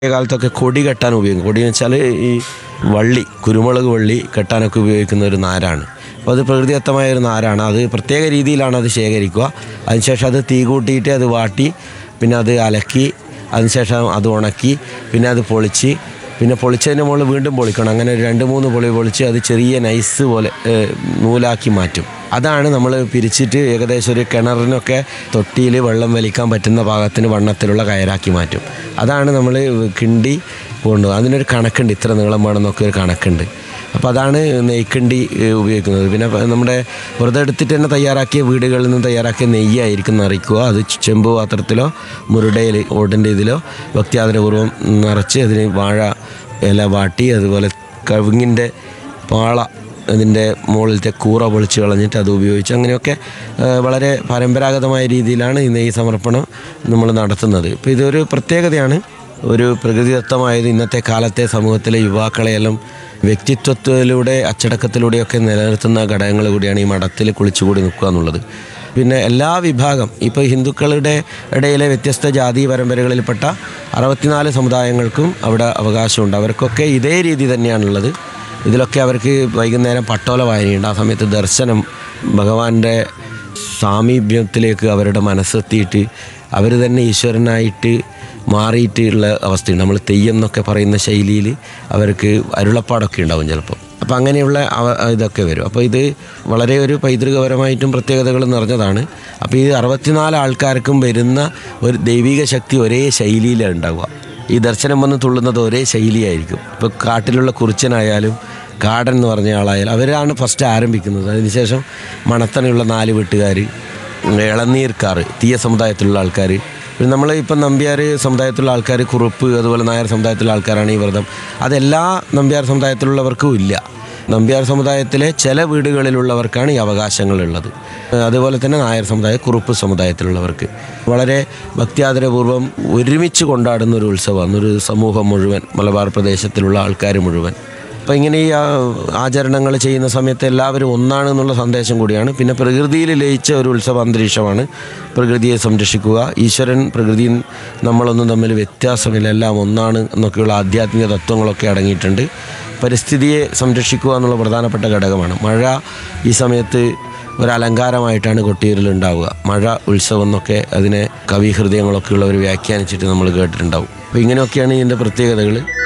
കാലത്തൊക്കെ കൊടി കെട്ടാൻ ഉപയോഗിക്കും കൊടി എന്ന് വെച്ചാൽ ഈ വള്ളി കുരുമുളക് വള്ളി കെട്ടാനൊക്കെ ഉപയോഗിക്കുന്ന ഒരു നാരാണ് അപ്പോൾ അത് പ്രകൃതിദത്തമായ ഒരു നാരാണ് അത് പ്രത്യേക രീതിയിലാണ് അത് ശേഖരിക്കുക അതിനുശേഷം അത് തീ കൂട്ടിയിട്ട് അത് വാട്ടി പിന്നെ അത് അലക്കി അതിനുശേഷം അത് ഉണക്കി പിന്നെ അത് പൊളിച്ച് പിന്നെ പൊളിച്ചതിൻ്റെ മുകളിൽ വീണ്ടും പൊളിക്കണം അങ്ങനെ ഒരു രണ്ട് മൂന്ന് പൊളി പൊളിച്ച് അത് ചെറിയ നൈസ് പോലെ ഏഹ്, നൂലാക്കി മാറ്റും അതാണ് നമ്മൾ പിരിച്ചിട്ട് ഏകദേശം ഒരു കിണറിനൊക്കെ തൊട്ടിയിൽ വെള്ളം വലിക്കാൻ പറ്റുന്ന പാകത്തിന് വണ്ണത്തിലുള്ള കയറാക്കി മാറ്റും അതാണ് നമ്മൾ കിണ്ടി കൊണ്ടുപോകുക അതിനൊരു കണക്കുണ്ട് ഇത്ര നീളം വേണമെന്നൊക്കെ ഒരു കണക്കുണ്ട് അപ്പോൾ അതാണ് നെയ്ക്കണ്ടി ഏഹ്, ഉപയോഗിക്കുന്നത് പിന്നെ പ- നമ്മുടെ വെറുതെ എടുത്തിട്ട് തന്നെ തയ്യാറാക്കിയ വീടുകളിൽ നിന്ന് തയ്യാറാക്കിയ നെയ്യായിരിക്കും നിറയ്ക്കുക അത് ചെമ്പ് പാത്രത്തിലോ മുരുടയിൽ ഓടിൻ്റെ ഇതിലോ ഭക്തിയാദരപൂർവ്വം നിറച്ച് അതിന് വാഴ ഇല വാട്ടി അതുപോലെ കവുങ്ങിൻ്റെ പാള അതിൻ്റെ മുകളിലത്തെ കൂറ പൊളിച്ച് കളഞ്ഞിട്ട് അത് ഉപയോഗിച്ച് അങ്ങനെയൊക്കെ ആ, വളരെ പരമ്പരാഗതമായ രീതിയിലാണ് ഈ നെയ്യ് സമർപ്പണം നമ്മൾ നടത്തുന്നത് ഇപ്പോൾ ഇതൊരു പ്രത്യേകതയാണ് ഒരു പ്രകൃതിദത്തമായത് ഇന്നത്തെ കാലത്തെ സമൂഹത്തിലെ യുവാക്കളെയെല്ലാം വ്യക്തിത്വത്തിലൂടെ അച്ചടക്കത്തിലൂടെയൊക്കെ നിലനിർത്തുന്ന ഘടകങ്ങൾ കൂടിയാണ് ഈ മഠത്തിൽ കുളിച്ചുകൂടി നിൽക്കുക എന്നുള്ളത് പിന്നെ എല്ലാ വിഭാഗം ഇപ്പോൾ ഹിന്ദുക്കളുടെ ഇടയിലെ വ്യത്യസ്ത ജാതി പരമ്പരകളിൽപ്പെട്ട അറുപത്തിനാല് സമുദായങ്ങൾക്കും അവിടെ അവകാശമുണ്ട് അവർക്കൊക്കെ ഇതേ രീതി തന്നെയാണുള്ളത് ഇതിലൊക്കെ അവർക്ക് വൈകുന്നേരം പട്ടോല വായനയുണ്ട് ആ സമയത്ത് ദർശനം ഭഗവാന്റെ സാമീപ്യത്തിലേക്ക് അവരുടെ മനസ്സെത്തിയിട്ട് അവർ തന്നെ ഈശ്വരനായിട്ട് മാറിയിട്ടുള്ള അവസ്ഥയുണ്ട് നമ്മൾ തെയ്യം എന്നൊക്കെ പറയുന്ന ശൈലിയിൽ അവർക്ക് അരുളപ്പാടൊക്കെ ഉണ്ടാവും ചിലപ്പോൾ അപ്പോൾ അങ്ങനെയുള്ള അവ- ഇതൊക്കെ വരും അപ്പോൾ ഇത് വളരെ ഒരു പൈതൃകപരമായിട്ടും പ്രത്യേകതകൾ നിറഞ്ഞതാണ് അപ്പോൾ ഈ അറുപത്തിനാല് ആൾക്കാർക്കും വരുന്ന ഒരു ദൈവിക ശക്തി ഒരേ ശൈലിയിലാണ് ഉണ്ടാവുക ഈ ദർശനം വന്ന് തുള്ളുന്നത് ഒരേ ശൈലിയായിരിക്കും ഇപ്പോൾ കാട്ടിലുള്ള കുറിച്ചനായാലും കാടൻ എന്ന് പറഞ്ഞ ആളായാലും അവരാണ് ഫസ്റ്റ് ആരംഭിക്കുന്നത് അതിനുശേഷം മണത്തണയുള്ള നാല് വീട്ടുകാർ ഇളനീർക്കാർ തീയ സമുദായത്തിലുള്ള ആൾക്കാർ പിന്നെ നമ്മൾ ഇപ്പം നമ്പ്യാർ സമുദായത്തിലുള്ള ആൾക്കാർ കുറുപ്പ് അതുപോലെ നായർ സമുദായത്തിലുള്ള ആൾക്കാരാണ് ഈ വ്രതം അതെല്ലാ നമ്പ്യാർ സമുദായത്തിലുള്ളവർക്കും ഇല്ല നമ്പ്യാർ സമുദായത്തിലെ ചില വീടുകളിലുള്ളവർക്കാണ് ഈ അവകാശങ്ങളുള്ളത് അതുപോലെ തന്നെ നായർ സമുദായ കുറുപ്പ് സമുദായത്തിലുള്ളവർക്ക് വളരെ ഭക്തിയാദരപൂർവ്വം ഒരുമിച്ച് കൊണ്ടാടുന്ന ഒരു ഉത്സവമാണ് ഒരു സമൂഹം മുഴുവൻ മലബാർ പ്രദേശത്തിലുള്ള ആൾക്കാർ മുഴുവൻ അപ്പോൾ ഇങ്ങനെ ഈ ആ, ആചരണങ്ങൾ ചെയ്യുന്ന സമയത്ത് എല്ലാവരും ഒന്നാണ് എന്നുള്ള സന്ദേശം കൂടിയാണ് പിന്നെ പ്രകൃതിയിൽ ലയിച്ച ഒരു ഉത്സവ അന്തരീക്ഷമാണ് പ്രകൃതിയെ സംരക്ഷിക്കുക ഈശ്വരൻ പ്രകൃതിയും നമ്മളൊന്നും തമ്മിൽ വ്യത്യാസമില്ല എല്ലാം ഒന്നാണ് എന്നൊക്കെയുള്ള ആധ്യാത്മിക തത്വങ്ങളൊക്കെ അടങ്ങിയിട്ടുണ്ട് പരിസ്ഥിതിയെ സംരക്ഷിക്കുക എന്നുള്ള പ്രധാനപ്പെട്ട ഘടകമാണ് മഴ ഈ സമയത്ത് ഒരു അലങ്കാരമായിട്ടാണ് കൊട്ടിയൂരിൽ ഉണ്ടാവുക മഴ ഉത്സവം എന്നൊക്കെ അതിനെ കവി ഹൃദയങ്ങളൊക്കെ ഉള്ളവർ വ്യാഖ്യാനിച്ചിട്ട് നമ്മൾ കേട്ടിട്ടുണ്ടാവും അപ്പോൾ ഇങ്ങനെയൊക്കെയാണ് ഇതിൻ്റെ പ്രത്യേകതകൾ